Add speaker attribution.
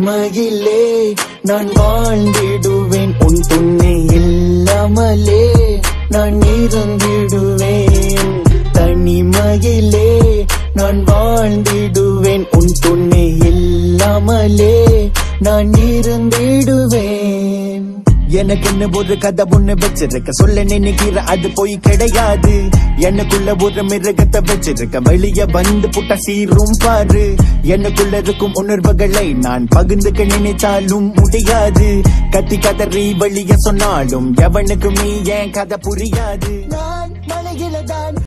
Speaker 1: தனிமையிலே நான் வாழ்ந்திடுவேன் உன் துணை இல்லாமலே நான் இருந்திடுவேன் தனிமையிலே நான் வாழ்ந்திடுவேன் உன் துணை இல்லாமலே நான் இருந்திடுவேன் எனக்கு என்ன ஒரு கதை ஒண்ணு வச்சிருக்க சொல்ல நினைக்கிற அது போய் கிடையாது எனக்குள்ள ஒரு மிருகத்தை வச்சிருக்க வெளிய வந்து புட்ட சீரும் பாரு எனக்குள்ள இருக்கும் உணர்வுகளை நான் பகிர்ந்துக்க நினைச்சாலும் முடியாது கத்தி கதறி வெளிய சொன்னாலும் எவனுக்கு நீ ஏன் கதை புரியாது நான் மலையில தான்